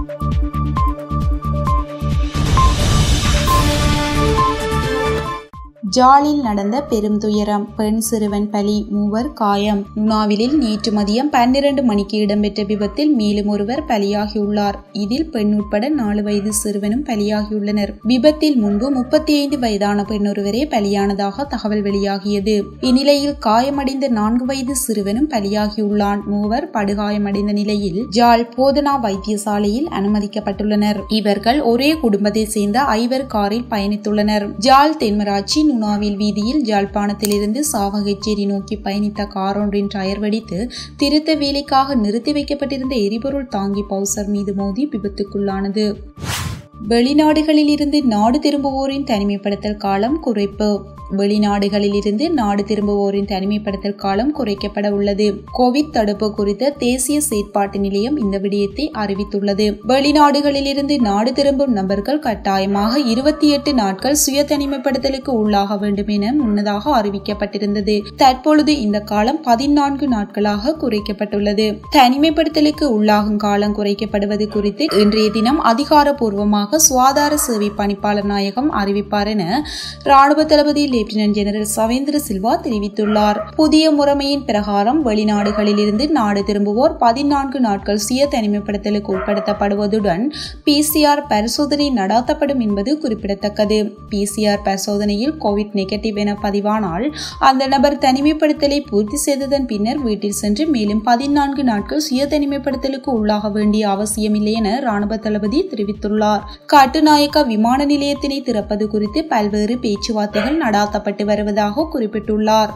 ஜாலில் நடந்த பெரும் துயரம் பெண் சிறுவன் பலி மூவர் காயம் நுணாவிலில் நேற்று மதியம் பன்னிரண்டு மணிக்கு இடம்பெற்ற விபத்தில் மேலும் ஒருவர் பலியாகியுள்ளார் இதில் பெண் உட்பட நாலு வயது சிறுவனும் பலியாகியுள்ளனர் விபத்தில் முன்பு முப்பத்தி ஐந்து வயதான பெண் ஒருவரே பலியானதாக தகவல் வெளியாகியது இந்நிலையில் காயமடைந்த நான்கு வயது சிறுவனும் பலியாகியுள்ளான் மூவர் படுகாயமடைந்த நிலையில் ஜால் போதனா வைத்தியசாலையில் அனுமதிக்கப்பட்டுள்ளனர் இவர்கள் ஒரே குடும்பத்தை சேர்ந்த ஐவர் காரில் பயணித்துள்ளனர் ஜால் தென்மராட்சி நுணாவில் வீதியில் ஜாழ்ப்பாணத்திலிருந்து சாவகச்சேரி நோக்கி பயணித்த காரொன்றின் டயர் வெடித்து திருத்த வேலைக்காக நிறுத்தி வைக்கப்பட்டிருந்த எரிபொருள் தாங்கி பவுசர் மீது மோதி விபத்துக்குள்ளானது வெளிநாடுகளில் இருந்து நாடு திரும்புவோரின் தனிமைப்படுத்தல் காலம் குறைப்பு வெளிநாடுகளில் இருந்து நாடு திரும்புவோரின் தனிமைப்படுத்தல் காலம் குறைக்கப்பட உள்ளது கோவிட் தடுப்பு குறித்த தேசிய செயற்பாட்டு நிலையம் இந்த விடயத்தை அறிவித்துள்ளது வெளிநாடுகளில் இருந்து நாடு திரும்பும் நபர்கள் கட்டாயமாக இருபத்தி எட்டு நாட்கள் சுய தனிமைப்படுத்தலுக்கு உள்ளாக வேண்டும் என முன்னதாக அறிவிக்கப்பட்டிருந்தது தற்பொழுது இந்த காலம் பதினான்கு நாட்களாக குறைக்கப்பட்டுள்ளது தனிமைப்படுத்தலுக்கு உள்ளாகும் காலம் குறைக்கப்படுவது குறித்து இன்றைய தினம் அதிகாரப்பூர்வமாக சுகாதார சேவை பணிப்பாளர் நாயகம் அறிவிப்பார் என ராணுவ தளபதி லெப்டினன்ட் ஜெனரல் சவேந்திர சில்வா தெரிவித்துள்ளார் புதிய முறைமையின் பிரகாரம் வெளிநாடுகளில் இருந்து நாடு திரும்புவோர் பதினான்கு நாட்கள் சுய தனிமைப்படுத்தலுக்கு உட்படுத்தப்படுவதுடன் பிசிஆர் பரிசோதனை நடாத்தப்படும் என்பது குறிப்பிடத்தக்கது பிசிஆர் பரிசோதனையில் கோவிட் நெகட்டிவ் என பதிவானால் அந்த நபர் தனிமைப்படுத்தலை பூர்த்தி செய்ததன் பின்னர் வீட்டில் சென்று மேலும் பதினான்கு நாட்கள் சுய தனிமைப்படுத்தலுக்கு உள்ளாக வேண்டிய அவசியமில்லை என ராணுவ தளபதி தெரிவித்துள்ளார் கட்டுநாயக்கா விமான நிலையத்தினை திறப்பது குறித்து பல்வேறு பேச்சுவார்த்தைகள் நடாத்தப்பட்டு வருவதாக குறிப்பிட்டுள்ளார்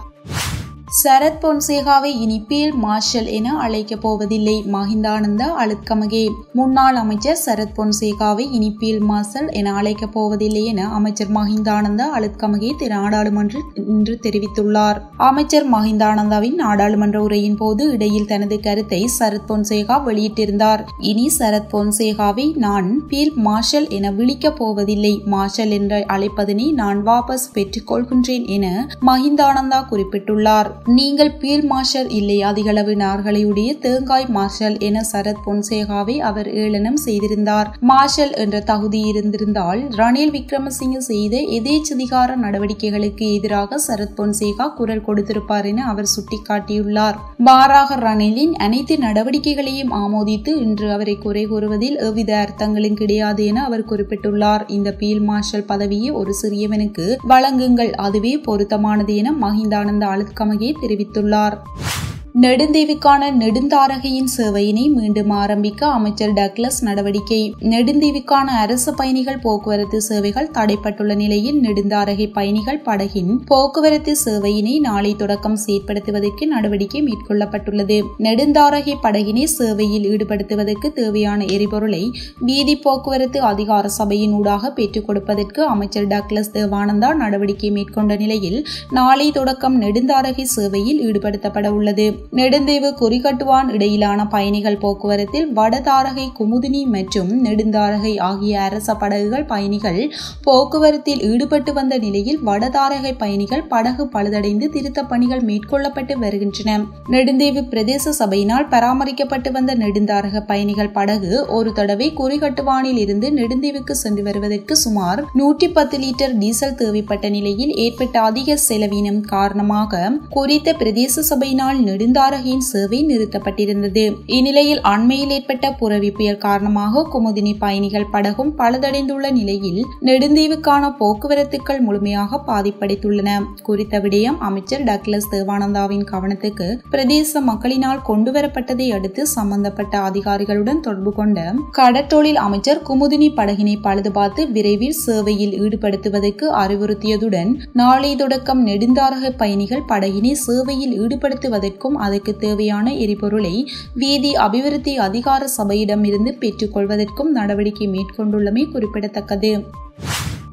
சரத் பொன்சேகாவை இனி பீல் மார்ஷல் என அழைக்கப் போவதில்லை மஹிந்தானந்தா அழுத்கமகே முன்னாள் அமைச்சர் சரத் பொன்சேகாவை இனி பீல் மார்ஷல் என அழைக்கப் போவதில்லை என அமைச்சர் மஹிந்தானந்தா அழுத்கமகே நாடாளுமன்றில் இன்று தெரிவித்துள்ளார் அமைச்சர் மஹிந்தானந்தாவின் நாடாளுமன்ற உரையின் போது இடையில் தனது கருத்தை சரத் பொன்சேகா வெளியிட்டிருந்தார் இனி சரத் பொன்சேகாவை நான் பீல் மார்ஷல் என விழிக்கப் போவதில்லை மார்ஷல் என்று அழைப்பதனை நான் வாபஸ் பெற்றுக் கொள்கின்றேன் என மஹிந்தானந்தா குறிப்பிட்டுள்ளார் நீங்கள் பீல் மார்ஷல் இல்லை அதிகளவு நார்களையுடைய தேங்காய் மார்ஷல் என சரத் பொன்சேகாவை அவர் ஏளனம் செய்திருந்தார் மார்ஷல் என்ற தகுதி இருந்திருந்தால் ரணில் விக்ரமசிங்க செய்த எதேச்சதிகார நடவடிக்கைகளுக்கு எதிராக சரத் பொன்சேகா குரல் கொடுத்திருப்பார் என அவர் சுட்டிக்காட்டியுள்ளார் மாறாக ரணிலின் அனைத்து நடவடிக்கைகளையும் ஆமோதித்து இன்று அவரை குறை கூறுவதில் எவ்வித அர்த்தங்களும் கிடையாது என அவர் குறிப்பிட்டுள்ளார் இந்த பீல் மார்ஷல் பதவியை ஒரு சிறியவனுக்கு வழங்குங்கள் அதுவே பொருத்தமானது என மஹிந்தானந்த அழுத்கமகே தெரிவித்துள்ளார் நெடுந்தீவுக்கான நெடுந்தாரகையின் சேவையினை மீண்டும் ஆரம்பிக்க அமைச்சர் டக்ளஸ் நடவடிக்கை நெடுந்தீவுக்கான அரசு பயணிகள் போக்குவரத்து சேவைகள் தடைப்பட்டுள்ள நிலையில் நெடுந்தாரகை பயணிகள் படகின் போக்குவரத்து சேவையினை நாளை தொடக்கம் செயற்படுத்துவதற்கு நடவடிக்கை மேற்கொள்ளப்பட்டுள்ளது நெடுந்தாரகை படகினை சேவையில் ஈடுபடுத்துவதற்கு தேவையான எரிபொருளை வீதி போக்குவரத்து அதிகார சபையின் ஊடாக பெற்றுக் கொடுப்பதற்கு அமைச்சர் டக்ளஸ் தேவானந்தா நடவடிக்கை மேற்கொண்ட நிலையில் நாளை தொடக்கம் நெடுந்தாரகை சேவையில் ஈடுபடுத்தப்பட உள்ளது நெடுந்தீவு குறிகட்டுவான் இடையிலான பயணிகள் போக்குவரத்தில் வடதாரகை குமுதினி மற்றும் நெடுந்தாரகை ஆகிய அரச படகுகள் பயணிகள் போக்குவரத்தில் ஈடுபட்டு வந்த நிலையில் வடதாரகை பயணிகள் படகு பழுதடைந்து திருத்த பணிகள் மேற்கொள்ளப்பட்டு வருகின்றன நெடுந்தீவு பிரதேச சபையினால் பராமரிக்கப்பட்டு வந்த நெடுந்தாரக பயணிகள் படகு ஒரு தடவை குறிகட்டுவானில் இருந்து நெடுந்தீவுக்கு சென்று வருவதற்கு சுமார் நூற்றி பத்து லிட்டர் டீசல் தேவைப்பட்ட நிலையில் ஏற்பட்ட அதிக செலவினம் காரணமாக குறித்த பிரதேச சபையினால் நெடுந்தாரகையின் சேவை நிறுத்தப்பட்டிருந்தது இந்நிலையில் அண்மையில் ஏற்பட்ட புரவி புயல் காரணமாக குமுதினி பயணிகள் படகும் பழுதடைந்துள்ள நிலையில் நெடுந்தீவுக்கான போக்குவரத்துக்கள் முழுமையாக பாதிப்படைத்துள்ளன குறித்த விடயம் அமைச்சர் டக்ளஸ் தேவானந்தாவின் கவனத்துக்கு பிரதேச மக்களினால் கொண்டுவரப்பட்டதை அடுத்து சம்பந்தப்பட்ட அதிகாரிகளுடன் தொடர்பு கொண்ட கடற்றொழில் அமைச்சர் குமுதினி படகினை பழுது பார்த்து விரைவில் சேவையில் ஈடுபடுத்துவதற்கு அறிவுறுத்தியதுடன் நாளை தொடக்கம் நெடுந்தாரக பயணிகள் படகினை சேவையில் ஈடுபடுத்துவதற்கும் அதற்கு தேவையான எரிபொருளை வீதி அபிவிருத்தி அதிகார சபையிடம் இருந்து பெற்றுக்கொள்வதற்கும் நடவடிக்கை மேற்கொண்டுள்ளமை குறிப்பிடத்தக்கது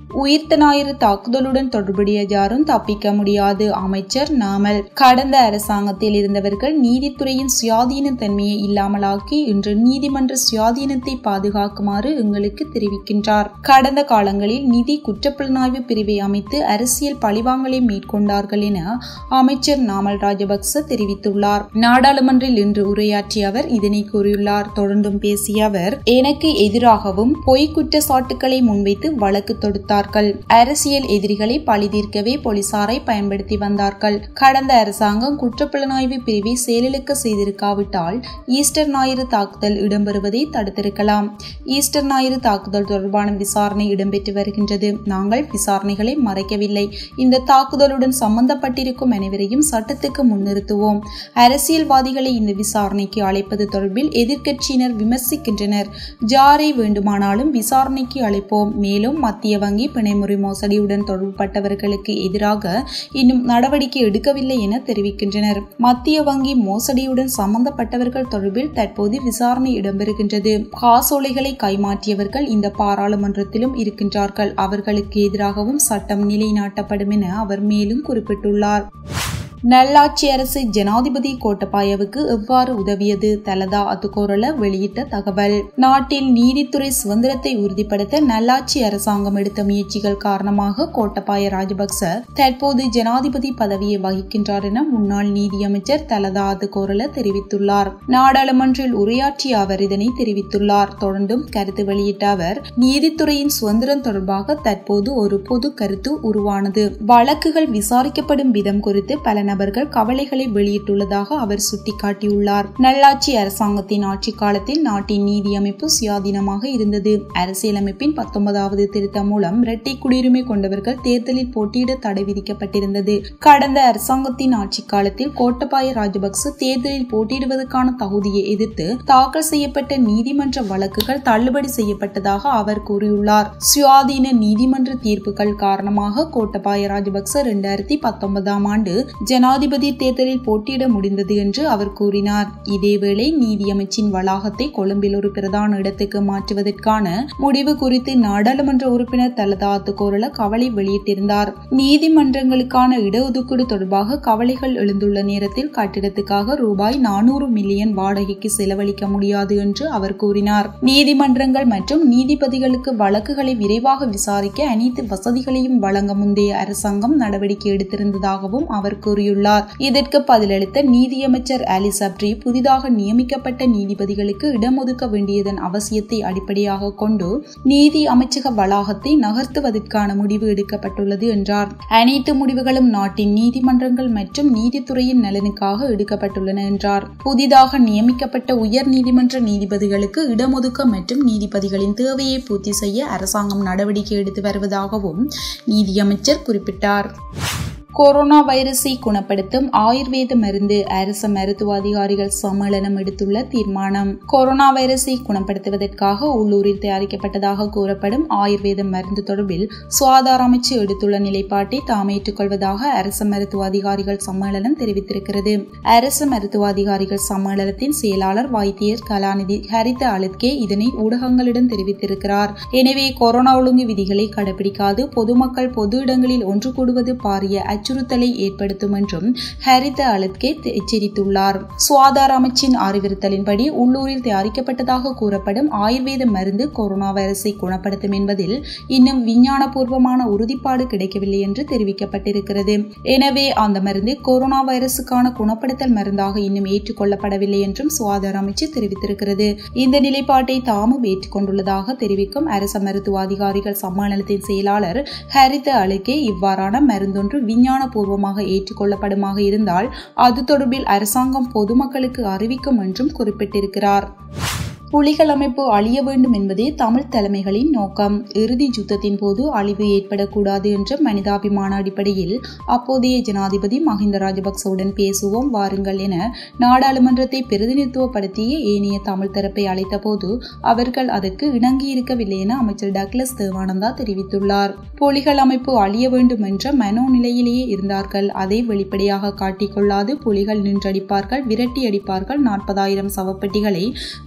உயிர்த்த ஞாயிறு தாக்குதலுடன் தொடர்புடைய யாரும் தப்பிக்க முடியாது அமைச்சர் நாமல் கடந்த அரசாங்கத்தில் இருந்தவர்கள் நீதித்துறையின் சுயாதீன தன்மையை இல்லாமலாக்கி இன்று நீதிமன்ற சுயாதீனத்தை பாதுகாக்குமாறு எங்களுக்கு தெரிவிக்கின்றார் கடந்த காலங்களில் நிதி குற்றப்புலனாய்வு பிரிவை அமைத்து அரசியல் பழிவாங்கலை மேற்கொண்டார்கள் என அமைச்சர் நாமல் ராஜபக்ச தெரிவித்துள்ளார் நாடாளுமன்றில் இன்று உரையாற்றிய அவர் இதனை கூறியுள்ளார் தொடர்ந்தும் பேசிய அவர் எனக்கு எதிராகவும் பொய் குற்றச்சாட்டுக்களை முன்வைத்து வழக்கு தொடுத்தார்கள் அரசியல் எதிரிகளை பழி தீர்க்கவே போலீசாரை பயன்படுத்தி வந்தார்கள் கடந்த அரசாங்கம் குற்றப்புலனாய்வு பிரிவை செயலிழக்க செய்திருக்காவிட்டால் ஈஸ்டர் ஞாயிறு தாக்குதல் இடம்பெறுவதை தடுத்திருக்கலாம் ஈஸ்டர் ஞாயிறு தாக்குதல் தொடர்பான விசாரணை இடம்பெற்று வருகின்றது நாங்கள் விசாரணைகளை மறைக்கவில்லை இந்த தாக்குதலுடன் சம்பந்தப்பட்டிருக்கும் அனைவரையும் சட்டத்துக்கு முன்னிறுத்துவோம் அரசியல்வாதிகளை இந்த விசாரணைக்கு அழைப்பது தொடர்பில் எதிர்க்கட்சியினர் விமர்சிக்கின்றனர் ஜாரை வேண்டுமானாலும் விசாரணைக்கு அழைப்போம் மேலும் மத்திய வங்கி பிணைமுறை மோசடியுடன் தொடர்புபட்டவர்களுக்கு எதிராக இன்னும் நடவடிக்கை எடுக்கவில்லை என தெரிவிக்கின்றனர் மத்திய வங்கி மோசடியுடன் சம்பந்தப்பட்டவர்கள் தொடர்பில் தற்போது விசாரணை இடம்பெறுகின்றது காசோலைகளை கைமாற்றியவர்கள் இந்த பாராளுமன்றத்திலும் இருக்கின்றார்கள் அவர்களுக்கு எதிராகவும் சட்டம் நிலைநாட்டப்படும் என அவர் மேலும் குறிப்பிட்டுள்ளார் நல்லாட்சி அரசு ஜனாதிபதி கோட்டபாயவுக்கு எவ்வாறு உதவியது தலதா அத்துக்கோரல வெளியிட்ட தகவல் நாட்டில் நீதித்துறை சுதந்திரத்தை உறுதிப்படுத்த நல்லாட்சி அரசாங்கம் எடுத்த முயற்சிகள் காரணமாக கோட்டபாய ராஜபக்ச தற்போது ஜனாதிபதி பதவியை வகிக்கின்றார் என முன்னாள் நீதியமைச்சர் தலதா அத்துக்கோரல தெரிவித்துள்ளார் நாடாளுமன்றில் உரையாற்றிய அவர் இதனை தெரிவித்துள்ளார் தொடர்ந்தும் கருத்து வெளியிட்ட அவர் நீதித்துறையின் சுதந்திரம் தொடர்பாக தற்போது ஒரு பொது கருத்து உருவானது வழக்குகள் விசாரிக்கப்படும் விதம் குறித்து பல நபர்கள் கவலைகளை வெளியிட்டுள்ளதாக அவர் சுட்டிக்காட்டியுள்ளார் நல்லாட்சி அரசாங்கத்தின் ஆட்சி காலத்தில் நாட்டின் நீதி அமைப்பு சுயாதீனமாக இருந்தது அரசியலமைப்பின் பத்தொன்பதாவது திருத்தம் மூலம் இரட்டை குடியுரிமை கொண்டவர்கள் தேர்தலில் போட்டியிட தடை விதிக்கப்பட்டிருந்தது கடந்த அரசாங்கத்தின் ஆட்சி காலத்தில் கோட்டபாய ராஜபக்ச தேர்தலில் போட்டியிடுவதற்கான தகுதியை எதிர்த்து தாக்கல் செய்யப்பட்ட நீதிமன்ற வழக்குகள் தள்ளுபடி செய்யப்பட்டதாக அவர் கூறியுள்ளார் சுயாதீன நீதிமன்ற தீர்ப்புகள் காரணமாக கோட்டபாய ராஜபக்ச இரண்டாயிரத்தி பத்தொன்பதாம் ஆண்டு ஜனாதிபதி தேர்தலில் போட்டியிட முடிந்தது என்று அவர் கூறினார் இதேவேளை நீதியமைச்சின் வளாகத்தை கொழும்பில் ஒரு பிரதான இடத்துக்கு மாற்றுவதற்கான முடிவு குறித்து நாடாளுமன்ற உறுப்பினர் தலதாத்து கோரல கவலை வெளியிட்டிருந்தார் நீதிமன்றங்களுக்கான இடஒதுக்கீடு தொடர்பாக கவலைகள் எழுந்துள்ள நேரத்தில் கட்டிடத்துக்காக ரூபாய் நானூறு மில்லியன் வாடகைக்கு செலவழிக்க முடியாது என்று அவர் கூறினார் நீதிமன்றங்கள் மற்றும் நீதிபதிகளுக்கு வழக்குகளை விரைவாக விசாரிக்க அனைத்து வசதிகளையும் வழங்க முந்தைய அரசாங்கம் நடவடிக்கை எடுத்திருந்ததாகவும் அவர் கூறியுள்ளார் இதற்கு பதிலளித்த நீதியமைச்சர் அலி சப்ரி புதிதாக நியமிக்கப்பட்ட நீதிபதிகளுக்கு இடம் ஒதுக்க வேண்டியதன் அவசியத்தை அடிப்படையாக கொண்டு நீதி அமைச்சக வளாகத்தை நகர்த்துவதற்கான முடிவு எடுக்கப்பட்டுள்ளது என்றார் அனைத்து முடிவுகளும் நாட்டின் நீதிமன்றங்கள் மற்றும் நீதித்துறையின் நலனுக்காக எடுக்கப்பட்டுள்ளன என்றார் புதிதாக நியமிக்கப்பட்ட உயர் நீதிமன்ற நீதிபதிகளுக்கு இடமொதுக்க மற்றும் நீதிபதிகளின் தேவையை பூர்த்தி செய்ய அரசாங்கம் நடவடிக்கை எடுத்து வருவதாகவும் நீதியமைச்சர் குறிப்பிட்டார் கொரோனா வைரஸை குணப்படுத்தும் ஆயுர்வேத மருந்து அரச மருத்துவ அதிகாரிகள் சம்மேளனம் எடுத்துள்ள தீர்மானம் கொரோனா வைரஸை குணப்படுத்துவதற்காக உள்ளூரில் தயாரிக்கப்பட்டதாக கூறப்படும் ஆயுர்வேத மருந்து தொடர்பில் சுகாதார அமைச்சு எடுத்துள்ள நிலைப்பாட்டை தாம் ஏற்றுக்கொள்வதாக அரச மருத்துவ அதிகாரிகள் சம்மேளனம் தெரிவித்திருக்கிறது அரசு மருத்துவ அதிகாரிகள் சம்மேளனத்தின் செயலாளர் வைத்தியர் கலாநிதி ஹரித அலுத்கே இதனை ஊடகங்களிடம் தெரிவித்திருக்கிறார் எனவே கொரோனா ஒழுங்கு விதிகளை கடைபிடிக்காது பொதுமக்கள் பொது இடங்களில் ஒன்று கூடுவது பாரிய அச்சுறுத்தலை ஏற்படுத்தும் என்றும் ஹரித அலுத்கே எச்சரித்துள்ளார் சுகாதார அமைச்சின் அறிவுறுத்தலின்படி உள்ளூரில் தயாரிக்கப்பட்டதாக கூறப்படும் ஆயுர்வேத மருந்து கொரோனா வைரஸை குணப்படுத்தும் என்பதில் இன்னும் விஞ்ஞானபூர்வமான உறுதிப்பாடு கிடைக்கவில்லை என்று தெரிவிக்கப்பட்டிருக்கிறது எனவே அந்த மருந்து கொரோனா வைரஸுக்கான குணப்படுத்தல் மருந்தாக இன்னும் ஏற்றுக்கொள்ளப்படவில்லை என்றும் சுகாதார அமைச்சு தெரிவித்திருக்கிறது இந்த நிலைப்பாட்டை தாமும் ஏற்றுக்கொண்டுள்ளதாக தெரிவிக்கும் அரச மருத்துவ அதிகாரிகள் சம்மேளனத்தின் செயலாளர் ஹரித அலுகே இவ்வாறான மருந்தொன்று விஞ்ஞானபூர்வமாக ஏற்றுக்கொள்ளப்படுமாக இருந்தால் அது தொடர்பில் அரசாங்கம் பொதுமக்களுக்கு அறிவிக்கும் என்றும் குறிப்பிட்டிருக்கிறார் புலிகள் அமைப்பு அழிய வேண்டும் என்பதே தமிழ் தலைமைகளின் நோக்கம் இறுதி யுத்தத்தின் போது அழிவு ஏற்படக்கூடாது என்ற மனிதாபிமான அடிப்படையில் அப்போதைய ஜனாதிபதி மஹிந்த ராஜபக்சவுடன் பேசுவோம் வாருங்கள் என நாடாளுமன்றத்தை பிரதிநிதித்துவப்படுத்திய ஏனைய தமிழ் தரப்பை அழைத்தபோது அவர்கள் அதற்கு இணங்கியிருக்கவில்லை என அமைச்சர் டக்ளஸ் தேவானந்தா தெரிவித்துள்ளார் புலிகள் அமைப்பு அழிய வேண்டும் என்ற மனோநிலையிலேயே இருந்தார்கள் அதை வெளிப்படையாக காட்டிக்கொள்ளாது புலிகள் நின்றடிப்பார்கள் விரட்டி அடிப்பார்கள் நாற்பதாயிரம் சவப்பெட்டிகளை தயார் செய்ய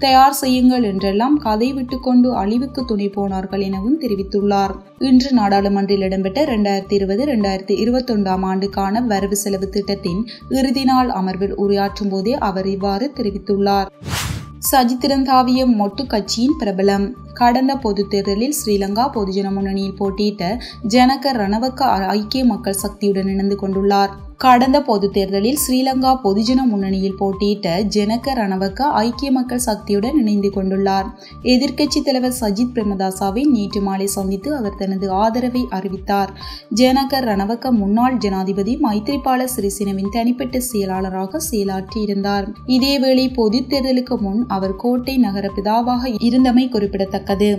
செய்யுங்கள் என்றெல்லாம் கதை விட்டுக்கொண்டு அழிவுக்கு துணை போனார்கள் எனவும் தெரிவித்துள்ளார் இன்று நாடாளுமன்றில் இடம்பெற்ற இரண்டாயிரத்தி இருபது இரண்டாயிரத்தி இருபத்தொன்றாம் ஆண்டுக்கான வரவு செலவு திட்டத்தின் இறுதி நாள் அமர்வில் உரையாற்றும் போதே அவர் இவ்வாறு தெரிவித்துள்ளார் சஜித்திரந்தாவிய மொட்டு கட்சியின் பிரபலம் கடந்த பொது தேர்தலில் ஸ்ரீலங்கா பொதுஜன முன்னணியில் போட்டியிட்ட ஜனக ரணவக்க ஐக்கிய மக்கள் சக்தியுடன் இணைந்து கொண்டுள்ளார் கடந்த பொது தேர்தலில் ஸ்ரீலங்கா பொதுஜன முன்னணியில் போட்டியிட்ட ஜனக ரணவக்க ஐக்கிய மக்கள் சக்தியுடன் இணைந்து கொண்டுள்ளார் எதிர்க்கட்சி தலைவர் சஜித் பிரேமதாசாவை நேற்று மாலை சந்தித்து அவர் தனது ஆதரவை அறிவித்தார் ஜனக ரணவக்க முன்னாள் ஜனாதிபதி மைத்ரிபால சிறிசேனவின் தனிப்பட்ட செயலாளராக செயலாற்றியிருந்தார் இதேவேளை பொது தேர்தலுக்கு முன் அவர் கோட்டை நகர பிதாவாக இருந்தமை குறிப்பிடத்தக்கது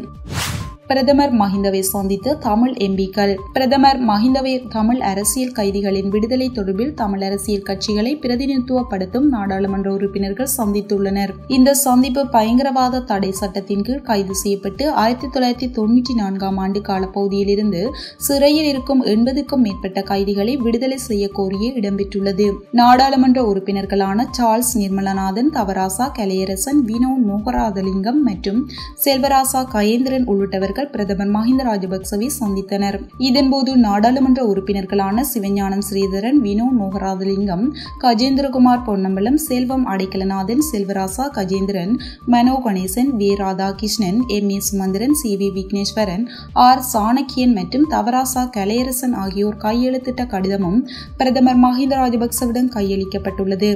பிரதமர் மஹிந்தவை சந்தித்த தமிழ் எம்பிக்கள் பிரதமர் மஹிந்தவை தமிழ் அரசியல் கைதிகளின் விடுதலை தொடர்பில் தமிழ் அரசியல் கட்சிகளை பிரதிநிதித்துவப்படுத்தும் நாடாளுமன்ற உறுப்பினர்கள் சந்தித்துள்ளனர் இந்த சந்திப்பு பயங்கரவாத தடை சட்டத்தின் கீழ் கைது செய்யப்பட்டு ஆயிரத்தி தொள்ளாயிரத்தி தொன்னூற்றி நான்காம் ஆண்டு காலப்பகுதியில் இருந்து சிறையில் இருக்கும் எண்பதுக்கும் மேற்பட்ட கைதிகளை விடுதலை செய்ய கோரியே இடம்பெற்றுள்ளது நாடாளுமன்ற உறுப்பினர்களான சார்ல்ஸ் நிர்மலநாதன் தவராசா கலையரசன் வினோ மோகராதலிங்கம் மற்றும் செல்வராசா கயேந்திரன் உள்ளிட்டவர்கள் பிரதமர் மஹிந்த ராஜபக்சவை சந்தித்தனர் இதன்போது நாடாளுமன்ற உறுப்பினர்களான Sivagnanam Sritharan Vino Noharathalingam Gajendrakumar Ponnambalam Selvam Adaikalanathan Selvarasa Gajendran Mano Ganesan V Radhakrishnan M A Sumanthiran C V Wigneswaran R Shanakiyan மற்றும் தவராசா கலையரசன் ஆகியோர் கையெழுத்திட்ட கடிதமும் பிரதமர் மஹிந்த ராஜபக்சவிடம் கையளிக்கப்பட்டுள்ளது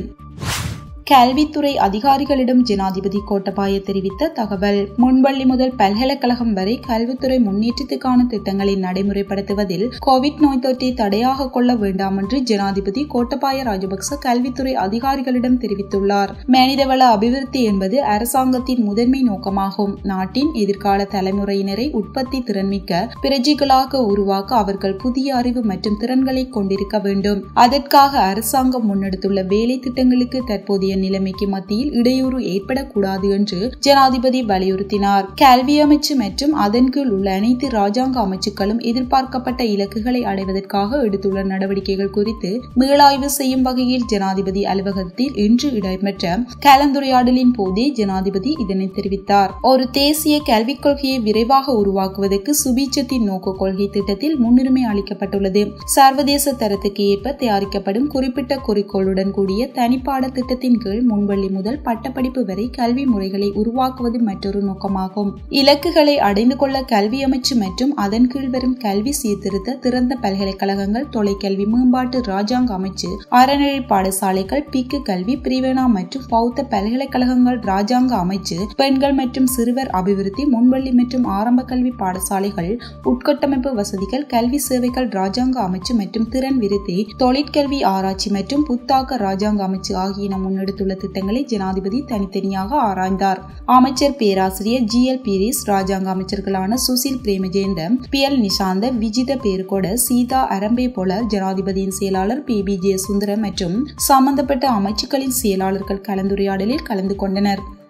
கல்வித்துறை அதிகாரிகளிடம் ஜனாதிபதி கோட்டபாய தெரிவித்த தகவல் முன்பள்ளி முதல் பல்கலைக்கழகம் வரை கல்வித்துறை முன்னேற்றத்துக்கான திட்டங்களை நடைமுறைப்படுத்துவதில் கோவிட் நோய் தொற்றை தடையாக கொள்ள வேண்டாம் என்று ஜனாதிபதி கோட்டபாய ராஜபக்ச கல்வித்துறை அதிகாரிகளிடம் தெரிவித்துள்ளார் மனிதவள அபிவிருத்தி என்பது அரசாங்கத்தின் முதன்மை நோக்கமாகும் நாட்டின் எதிர்கால தலைமுறையினரை உற்பத்தி திறன்மிக்க பிரஜைகளாக உருவாக்க அவர்கள் புதிய அறிவு மற்றும் திறன்களை கொண்டிருக்க வேண்டும் அதற்காக அரசாங்கம் முன்னெடுத்துள்ள வேலை திட்டங்களுக்கு தற்போதைய நிலைமைக்கு மத்தியில் இடையூறு ஏற்படக்கூடாது என்று ஜனாதிபதி வலியுறுத்தினார் கல்வி அமைச்சு மற்றும் அதன் கீழ் உள்ள அனைத்து ராஜாங்க அமைச்சுக்களும் எதிர்பார்க்கப்பட்ட இலக்குகளை அடைவதற்காக எடுத்துள்ள நடவடிக்கைகள் குறித்து மீளாய்வு செய்யும் வகையில் ஜனாதிபதி அலுவலகத்தில் இன்று இடம்பெற்ற கலந்துரையாடலின் போதே ஜனாதிபதி இதனை தெரிவித்தார் ஒரு தேசிய கல்விக் கொள்கையை விரைவாக உருவாக்குவதற்கு சுபீட்சத்தின் நோக்க கொள்கை திட்டத்தில் முன்னுரிமை அளிக்கப்பட்டுள்ளது சர்வதேச தரத்துக்கு ஏற்ப தயாரிக்கப்படும் குறிப்பிட்ட குறிக்கோளுடன் கூடிய தனிப்பாட திட்டத்தின் கீழ் முன்வள்ளி முதல் பட்டப்படிப்பு வரை கல்வி முறைகளை உருவாக்குவது மற்றொரு நோக்கமாகும் இலக்குகளை அடைந்து கொள்ள கல்வி அமைச்சு மற்றும் அதன் கீழ் வரும் கல்வி சீர்திருத்த திறந்த பல்கலைக்கழகங்கள் தொலைக்கல்வி மேம்பாட்டு ராஜாங்க அமைச்சு அறநெறி பாடசாலைகள் பிக்கு கல்வி பிரிவேணா மற்றும் பௌத்த பல்கலைக்கழகங்கள் ராஜாங்க அமைச்சு பெண்கள் மற்றும் சிறுவர் அபிவிருத்தி முன்வள்ளி மற்றும் ஆரம்ப கல்வி பாடசாலைகள் உட்கட்டமைப்பு வசதிகள் கல்வி சேவைகள் ராஜாங்க அமைச்சு மற்றும் திறன் விருத்தி தொழிற்கல்வி ஆராய்ச்சி மற்றும் புத்தாக்க ராஜாங்க அமைச்சு ஆகியன முன்னெடுத்துள்ள திட்டங்களை ஜனாதிபதி தனித்தனியாக ஆராய்ந்தார் அமைச்சர் பேராசிரியர் ஜி எல் பீரிஸ் ராஜாங்க அமைச்சர்களான Susil Premajayantha P L Nishantha Vijitha Berugoda Seetha Arambepola ஜனாதிபதியின் செயலாளர் பி பி ஜே சுந்தரம் மற்றும் சம்பந்தப்பட்ட அமைச்சுக்களின் செயலாளர்கள் கலந்துரையாடலில் கலந்து கொண்டனர்